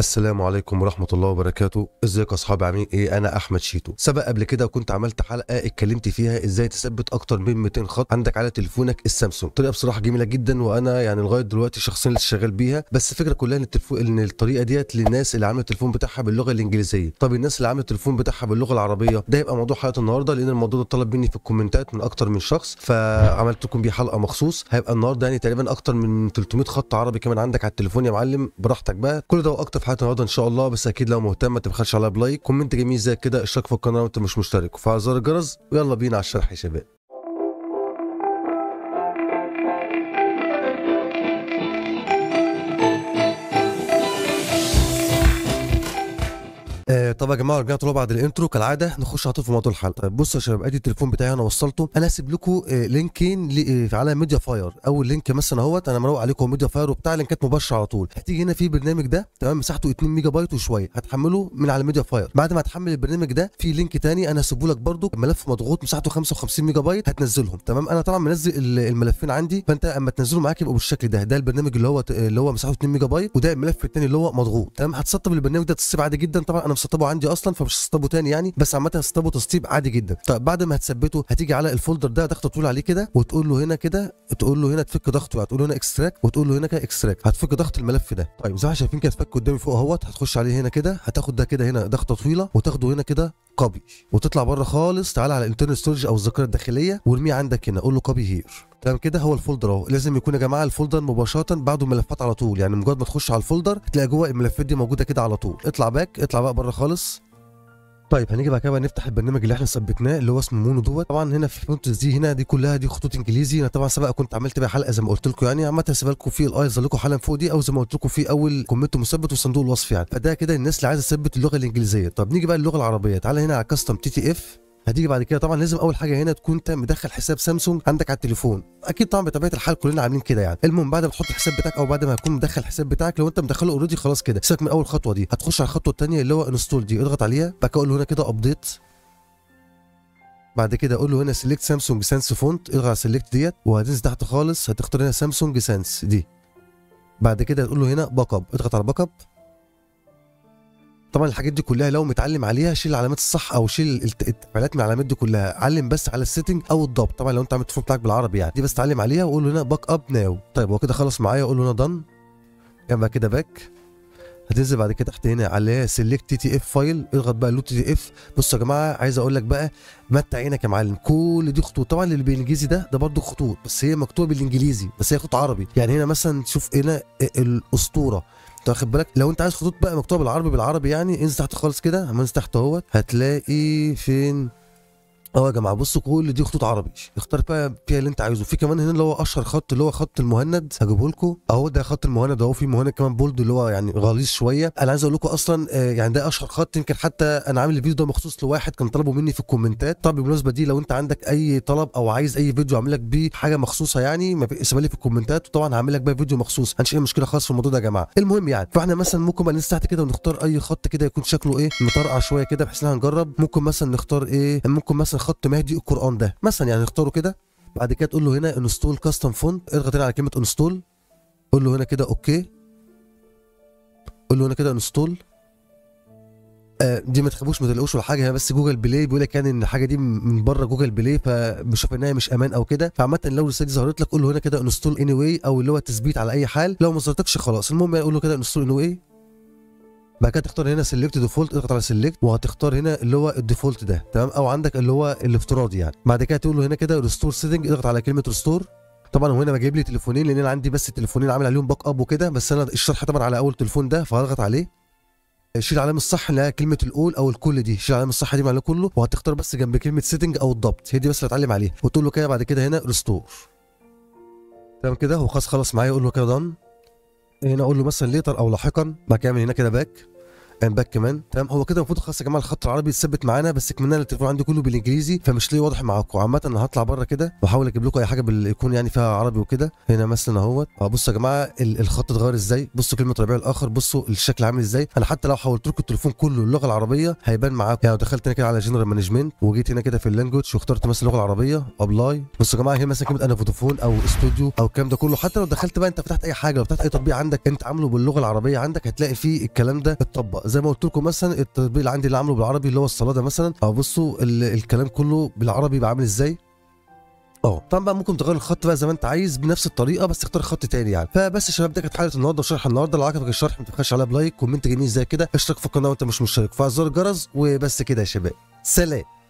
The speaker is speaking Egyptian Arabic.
السلام عليكم ورحمة الله وبركاته ازيك يا اصحابي عاملين ايه انا احمد شيتو سبق قبل كده وكنت عملت حلقة اتكلمت فيها ازاي تثبت اكتر من 200 خط عندك على تليفونك السامسونج طريقة بصراحة جميلة جدا وانا يعني لغاية دلوقتي شخصيا لسه شغال بيها بس الفكرة كلها ان التليفون ان الطريقة ديت للناس اللي عاملة التليفون بتاعها باللغة الانجليزية طب الناس اللي عاملة التليفون بتاعها باللغة العربية ده هيبقى موضوع حلقة النهاردة لان الموضوع ده طلب مني في الكومنتات من اكتر من شخص فعملت لكم بيه حلقة مخصوص هيبقى النهارده يعني تقريبا اكتر من 300 خط عربي كمان عندك على التليفون يا معلم براحتك بقى كل ده واكتر في حلقة النهارده ان شاء الله بس اكيد لو مهتم ما تبخلش عليها بلايك كومنت جميل زي كده اشتراك في القناه وانت مش مشترك وفعل زر الجرس ويلا بينا على الشرح يا شباب آه طب يا جماعه رجعنا طلعوا بعد الانترو كالعاده نخش على طول في موضوع الحلقه طيب بصوا يا شباب ادي التليفون بتاعي انا وصلته انا هسيب لكم آه لينكين ل- آه على ميديا فاير اول لينك مثلا اهوت انا مروق عليكم ميديا فاير وبتاع لينكات مباشره على طول هتيجي هنا في برنامج ده تمام مساحته 2 ميجا بايت وشويه هتحمله من على ميديا فاير بعد ما هتحمل البرنامج ده في لينك تاني انا هسيبه لك برده ملف مضغوط مساحته 55 ميجا بايت هتنزلهم تمام انا طبعا منزل ال- الملفين عندي فانت اما تنزله معاك يبقوا بالشكل ده ده البرنامج اللي هو اللي هو مساحته 2 ميجا بايت وده الملف التاني اللي هو مضغوط تمام هتسطب البرنامج ده تسطيب عادي جدا طبعا انا مسطبه عندي اصلا فمش هسطبه تاني يعني بس عامه هسطبه تسطيب عادي جدا طيب بعد ما هتثبته هتيجي على الفولدر ده ضغط طول عليه كده وتقول له هنا كده تقول له هنا تفك ضغطه هتقول له هنا اكستراكت وتقول له هنا كده اكستراكت هتفك ضغط الملف ده طيب زي ما شايفين كده اتفك قدامي فوق اهوت هتخش عليه هنا كده هتاخد ده كده هنا ضغطه طويله وتاخده هنا كده كوبي وتطلع بره خالص تعالى على الانترنال ستورج او الذاكره الداخليه وارميه عندك هنا قول له كوبي هير تمام كده هو الفولدر اهو لازم يكون يا جماعه الفولدر مباشره بعده الملفات على طول يعني مجرد ما تخش على الفولدر تلاقي جوه الملفات دي موجوده كده على طول اطلع باك اطلع بقى بره خالص طيب هنيجي بعد كده بقى نفتح البرنامج اللي احنا ثبتناه اللي هو اسمه مونو دوت طبعا هنا في فونتس دي هنا دي كلها دي خطوط انجليزي انا طبعا سبق كنت عملت بقى حلقه زي ما قلت لكم يعني عامه هسيبها لكم في الايز لكم حالا فوق دي او زي ما قلت لكم في اول كومنت مثبت وصندوق الوصف يعني فده كده الناس اللي عايزه تثبت اللغه الانجليزيه طب نيجي بقى للغه العربيه تعالى هنا على كاستم تي تي اف هتيجي بعد كده طبعا لازم اول حاجه هنا تكون انت مدخل حساب سامسونج عندك على التليفون اكيد طبعا بطبيعه الحال كلنا عاملين كده يعني المهم بعد ما تحط الحساب بتاعك او بعد ما يكون مدخل الحساب بتاعك لو انت مدخله اوريدي خلاص كده سيبك من اول خطوه دي هتخش على الخطوه الثانيه اللي هو انستول دي اضغط عليها بعد كده قول له هنا كده ابديت بعد كده قول له هنا سيلكت سامسونج سانس فونت اضغط على سيلكت ديت وهتنزل تحت خالص هتختار هنا سامسونج سانس دي بعد كده تقول له هنا باك اب اضغط على باك اب طبعا الحاجات دي كلها لو متعلم عليها شيل العلامات الصح او شيل الت- التفعيلات من العلامات دي كلها علم بس على السيتنج او الضبط طبعا لو انت عامل التليفون بتاعك بالعربي يعني دي بس تعلم عليها وقول له هنا باك اب ناو طيب هو كده خلص معايا قول له هنا دن جنبها كده باك هتنزل بعد كده تحت هنا على سيلكت تي تي اف فايل اضغط بقى لود تي تي اف بصوا يا جماعه عايز اقول لك بقى متع عينك يا معلم كل دي خطوط طبعا اللي بالانجليزي ده ده برضه خطوط بس هي مكتوبه بالانجليزي بس هي خطوط عربي يعني هنا مثلا تشوف هنا الاسطوره انت واخد بالك لو انت عايز خطوط بقى مكتوبه بالعربي بالعربي يعني انزل تحت خالص كده اما انزل تحت اهوت هتلاقي فين اه يا جماعه بصوا كل دي خطوط عربي اختار بقى فيها اللي انت عايزه في كمان هنا اللي هو اشهر خط اللي هو خط المهند هجيبه لكم اهو ده خط المهند اهو في مهند كمان بولد اللي هو يعني غليظ شويه انا عايز اقول لكم اصلا آه، يعني ده اشهر خط يمكن حتى انا عامل الفيديو ده مخصوص لواحد كان طلبه مني في الكومنتات طب بالمناسبه دي لو انت عندك اي طلب او عايز اي فيديو اعمل لك بيه حاجه مخصوصه يعني ما في اسيبها لي في الكومنتات وطبعا هعمل لك بقى فيديو مخصوص هنشيل مشكله خالص في الموضوع ده يا جماعه المهم يعني فاحنا مثلا ممكن بقى ننزل تحت كده ونختار اي خط كده يكون شكله ايه مطرقع شويه كده بحيث ان احنا نجرب ممكن مثلا نختار ايه ممكن مثلا خط مهدي القران ده مثلا يعني نختاره كده بعد كده تقول له هنا انستول كاستم فونت اضغط هنا على كلمه انستول قول له هنا كده اوكي قول له هنا كده انستول آه دي ما تخافوش ما تقلقوش ولا حاجه هي بس جوجل بلاي بيقول لك يعني ان الحاجه دي من بره جوجل بلاي فبشوف انها مش امان او كده فعامه لو الرساله دي ظهرت لك قول له هنا كده انستول اني واي او اللي هو تثبيت على اي حال لو ما ظهرتكش خلاص المهم يعني قول له كده انستول اني واي بعد كده تختار هنا سيلكت ديفولت اضغط على سيلكت وهتختار هنا اللي هو الديفولت ده تمام او عندك اللي هو الافتراضي يعني بعد كده تقول له هنا كده ريستور سيتنج اضغط على كلمه ريستور طبعا هو هنا بجيب لي تليفونين لان انا عندي بس التليفونين عامل عليهم باك اب وكده بس انا الشرح طبعا على اول تليفون ده فهضغط عليه شيل العلامه الصح اللي هي كلمه الاول او الكل دي شيل العلامه الصح دي معناها كله وهتختار بس جنب كلمه سيتنج او الضبط هي دي بس اللي هتعلم عليها وتقول له كده بعد كده هنا ريستور تمام كده هو خلاص خلص معايا اقول له كده دان هنا اقول له مثلا ليتر او لاحقا بعد كده اعمل هنا كده باك اند باك كمان تمام هو كده المفروض خلاص يا جماعه الخط العربي يتثبت معانا بس كمان التليفون عندي كله بالانجليزي فمش ليه واضح معاكم عامه انا هطلع بره كده واحاول اجيب لكم اي حاجه بال- يكون يعني فيها عربي وكده هنا مثلا اهوت اه بصوا يا جماعه ال- الخط اتغير ازاي بصوا كلمه ربيع الاخر بصوا الشكل عامل ازاي انا حتى لو حولت لكم التليفون كله اللغه العربيه هيبان معاكم يعني لو دخلت هنا كده على جنرال مانجمنت وجيت هنا كده في اللانجوج واخترت مثلا اللغه العربيه ابلاي بصوا يا جماعه هنا مثلا كلمه انا فودافون او استوديو او الكلام ده كله حتى لو دخلت بقى انت فتحت اي حاجه لو فتحت اي تطبيق عندك انت عامله باللغه العربيه عندك هتلاقي فيه الكلام ده اتطبق زي ما قلت لكم مثلا التطبيق اللي عندي اللي عامله بالعربي اللي هو الصلاه ده مثلا اه بصوا ال- الكلام كله بالعربي بقى عامل ازاي اه طبعا بقى ممكن تغير الخط بقى زي ما انت عايز بنفس الطريقه بس تختار خط تاني يعني فبس يا شباب ده كانت حلقه النهارده وشرح النهارده لو عجبك الشرح ما تبخلش عليها بلايك كومنت جميل زي كده اشترك في القناه وانت مش مشترك فعل زر الجرس وبس كده يا شباب سلام